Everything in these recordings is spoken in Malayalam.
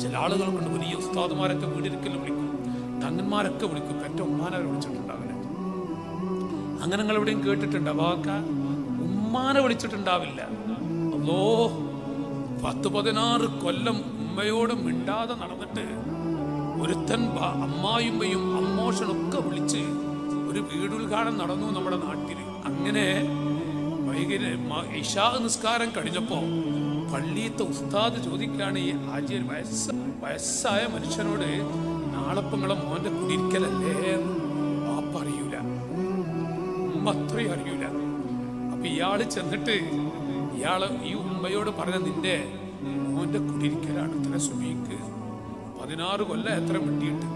ചില ആളുകൾക്കുണ്ട് വലിയ ഉസ്താദുമാരൊക്കെ വീടിരിക്കൽ വിളിക്കും തങ്ങന്മാരൊക്കെ വിളിക്കും പെറ്റ ഉമ്മാനെ വിളിച്ചിട്ടുണ്ടാവില്ല അങ്ങനെ നിങ്ങൾ എവിടെയും കേട്ടിട്ടുണ്ട് അവാക്ക ഉമ്മാനെ വിളിച്ചിട്ടുണ്ടാവില്ല അല്ലോ പത്ത് പതിനാറ് കൊല്ലം ഉമ്മയോട് മിണ്ടാതെ നടന്നിട്ട് ഒരുത്തൻ ബ- അമ്മായിമ്മയും അമ്മോഷനൊക്കെ വിളിച്ച് ഒരു വീടുദ്ഘാടനം നടന്നു നമ്മുടെ നാട്ടിൽ അങ്ങനെ വൈകിട്ട് മ- ഇശാ നിസ്കാരം കഴിഞ്ഞപ്പോ പള്ളിയത്തെ ഉസ്താദ് ചോദിക്കുകയാണ് ഈ ആര്യ വയസ്സ് വയസ്സായ മനുഷ്യനോട് നാളെപ്പങ്ങളെ മോന്റെ കുടിയിരിക്കലല്ലേ വാപ്പ അറിയൂല ഉമ്മ അത്രയും അറിയൂല അപ്പൊ ഇയാള് ചെന്നിട്ട് ഇയാള് ഈ ഉമ്മയോട് പറഞ്ഞ നിന്റെ മോന്റെ കുടിയിരിക്കലാണ് ഇത്ര സുബീക്ക് പതിനാറ് കൊല്ലം എത്ര മിണ്ടിയിട്ട്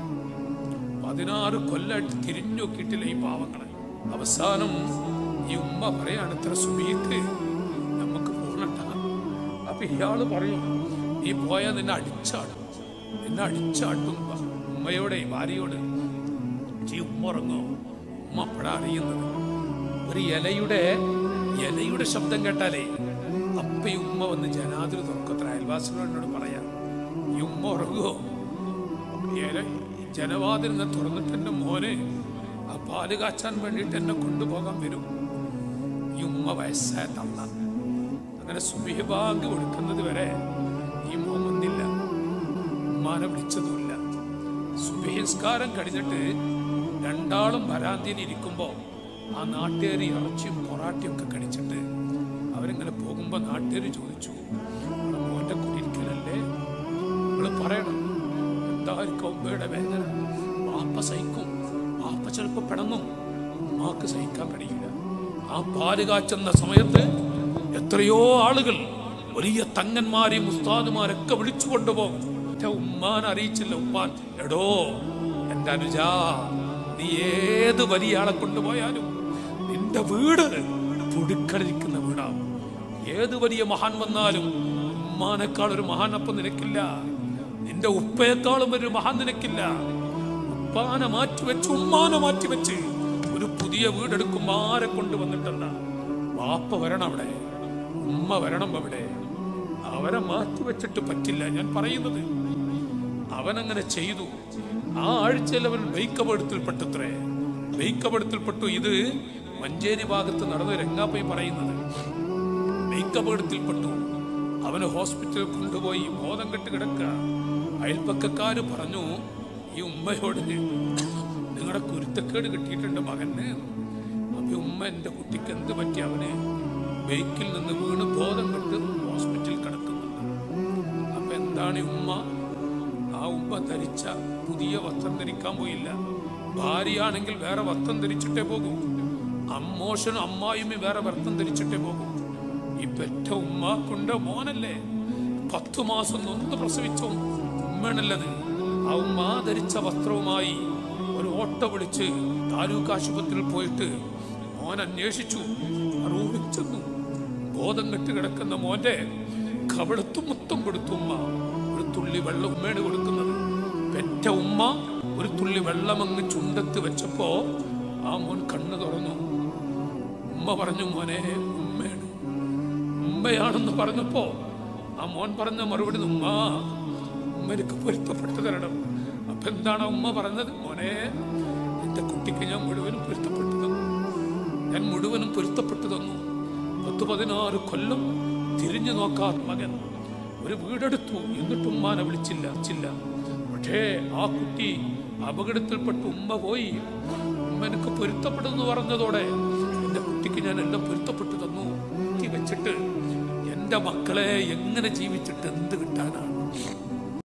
പതിനാറ് കൊല്ലമായിട്ട് തിരിഞ്ഞു നോക്കിയിട്ടില്ല ഈ പാവങ്ങളെ അവസാനം ഈ ഉമ്മ പറയാണ് ഇത്ര സുബീക്ക് നമുക്ക് പൂർണ്ണട്ട അപ്പൊ ഇയാള് പറയും നീ പോയാ നിന്നെ അടിച്ചാടും നിന്നെ അടിച്ചാട്ടും ഉമ്മയോടെ ഭാര്യയോട് ഈ ഉമ്മ ഉറങ്ങോ ഉമ്മ അപ്പോഴാ അറിയുന്നത് ഒരു ഇലയുടെ ഇലയുടെ ശബ്ദം കേട്ടാലേ അപ്പ ഈ ഉമ്മ വന്ന് ജനാതിൽ തുറക്കത്ര അയൽവാസികളോട് പറയാം ഈ ഉമ്മ ഉറങ്ങുമോ ഇല ജനവാതിൽ നിന്ന് തുറന്നിട്ട് എൻ്റെ മോനെ ആ പാല് കാച്ചാൻ വേണ്ടിയിട്ട് എന്നെ കൊണ്ടുപോകാൻ വരും ഈ ഉമ്മ വയസ്സായ തന്ന അങ്ങനെ സുബിഹബാങ്ക് കൊടുക്കുന്നത് വരെ ഈ മോൻ വന്നില്ല ഉമ്മാനെ വിളിച്ചതുമില്ല സുബഹിസ്കാരം കഴിഞ്ഞിട്ട് രണ്ടാളും വരാന്തിയിൽ ഇരിക്കുമ്പോ ആ നാട്ടുകാരി ഇറച്ചിയും പൊറാട്ടിയും ഒക്കെ കടിച്ചിട്ട് അവരിങ്ങനെ പോകുമ്പോ നാട്ടുകാർ ചോദിച്ചു "നിങ്ങളെ മോന്റെ കുടിയിരിക്കലല്ലേ നിങ്ങൾ പറയണം എന്തായിരിക്കും ഉമ്മയുടെ വേദന വാപ്പ സഹിക്കും വാപ്പ ചിലപ്പോ പിടങ്ങും ഉമ്മാക്ക് സഹിക്കാൻ കഴിയില്ല ആ പാല് കാച്ചുന്ന സമയത്ത് എത്രയോ ആളുകൾ വലിയ തങ്ങന്മാരെയും ഉസ്താദുമാരൊക്കെ വിളിച്ചു കൊണ്ടുപോകും ഒറ്റ ഉമ്മാൻ അറിയിച്ചില്ല ഉമ്മാൻ എടോ എന്റെ അനുജാ നീ ഏത് വലിയ ആളെ കൊണ്ടുപോയാലും നിന്റെ വീട് പുടുക്കളിരിക്കുന്ന വീടാണ് ഏത് വലിയ മഹാൻ വന്നാലും ഉമ്മാനേക്കാൾ ഒരു മഹാൻ അപ്പം നിനക്കില്ല നിന്റെ ഉപ്പയെക്കാളും ഒരു മഹാൻ നിനക്കില്ല ഉപ്പാനെ മാറ്റിവെച്ച് ഉമ്മാനെ മാറ്റിവെച്ച് ഒരു പുതിയ വീടെടുക്കുമ്പോ ആരെ കൊണ്ടുവന്നിട്ടല്ല വാപ്പ വരണം അവിടെ ഉമ്മ വരണം അവിടെ അവരെ മാറ്റിവെച്ചിട്ട് പറ്റില്ല ഞാൻ പറയുന്നത് അവനങ്ങനെ ചെയ്തു ആ ആഴ്ചയിൽ അവൻ ബൈക്കപകടത്തിൽപ്പെട്ടത്രേ ബൈക്കപകടത്തിൽപ്പെട്ടു ഇത് മഞ്ചേരി ഭാഗത്ത് നടന്ന രംഗാപ്പയി പറയുന്നത് ബൈക്കപകടത്തിൽപ്പെട്ടു അവന് ഹോസ്പിറ്റലിൽ കൊണ്ടുപോയി ബോധം കെട്ട് കിടക്കുക അയൽപ്പക്കക്കാര് പറഞ്ഞു ഈ ഉമ്മയോട് നിങ്ങളുടെ കുരുത്തക്കേട് കിട്ടിയിട്ടുണ്ട് മകന് അപ്പൊ ഉമ്മ എന്റെ കുട്ടിക്ക് എന്ത് പറ്റി അവന് ബൈക്കിൽ നിന്ന് വീണ് ബോധം കെട്ട് ഹോസ്പിറ്റലിൽ കിടക്കുന്നുണ്ട് അപ്പൊ എന്താണ് ഈ ഉമ്മ ആ ഉമ്മ ധരിച്ച പുതിയ വസ്ത്രം ധരിക്കാൻ പോയില്ല ഭാര്യയാണെങ്കിൽ വേറെ വസ്ത്രം ധരിച്ചിട്ടേ പോകൂ അമ്മോഷനും അമ്മായിയും വേറെ വസ്ത്രം ധരിച്ചിട്ടേ പോകൂ ഈ പെറ്റ ഉമ്മാക്കുണ്ട് മോനല്ലേ പത്തു മാസം നൊന്ന് പ്രസവിച്ച ഉമ്മയാണല്ലത് ആ ഉമ്മ ധരിച്ച വസ്ത്രവുമായി ഒരു ഓട്ടോ വിളിച്ച് താലൂക്ക് ആശുപത്രിയിൽ പോയിട്ട് മോൻ അന്വേഷിച്ചു ആ റൂമിൽ ചെന്നു ബോധം കെട്ട് കിടക്കുന്ന മോന്റെ കവിളത്തും മുത്തം കൊടുത്തു ഉമ്മ ഒരു തുള്ളി വെള്ളം ഉമ്മയാണ് കൊടുക്കുന്നത് പെറ്റ ഉമ്മ ഒരു തുള്ളി വെള്ളം അങ്ങ് ചുണ്ടത്ത് വെച്ചപ്പോ ആ മോൻ കണ്ണു തുറന്നു ഉമ്മ പറഞ്ഞു മോനെ ഉമ്മയാണ് ഉമ്മയാണെന്ന് പറഞ്ഞപ്പോ ആ മോൻ പറഞ്ഞ മറുപടി ഉമ്മ ഉമ്മ എനിക്ക് പൊരുത്തപ്പെട്ടു തരണം അപ്പൊ എന്താണ് ഉമ്മ പറഞ്ഞത് മോനെ എന്റെ കുട്ടിക്ക് ഞാൻ മുഴുവനും പൊരുത്തപ്പെട്ടു തന്നു ഞാൻ മുഴുവനും പൊരുത്തപ്പെട്ടു തന്നു പത്ത് പതിനാറ് കൊല്ലം തിരിഞ്ഞു നോക്കാത്ത മകൻ ഒരു വീടെടുത്തു എന്നിട്ടും ഉമ്മാനെ വിളിച്ചില്ല ചില്ല പക്ഷേ ആ കുട്ടി അപകടത്തിൽപ്പെട്ട് ഉമ്മ പോയി ഉമ്മ എനിക്ക് പൊരുത്തപ്പെടുന്നു പറഞ്ഞതോടെ എന്റെ കുട്ടിക്ക് ഞാൻ എല്ലാം പൊരുത്തപ്പെട്ടു തന്നു കുത്തി വെച്ചിട്ട് എന്റെ മക്കളെ എങ്ങനെ ജീവിച്ചിട്ട് എന്ത് കിട്ടാനാണ്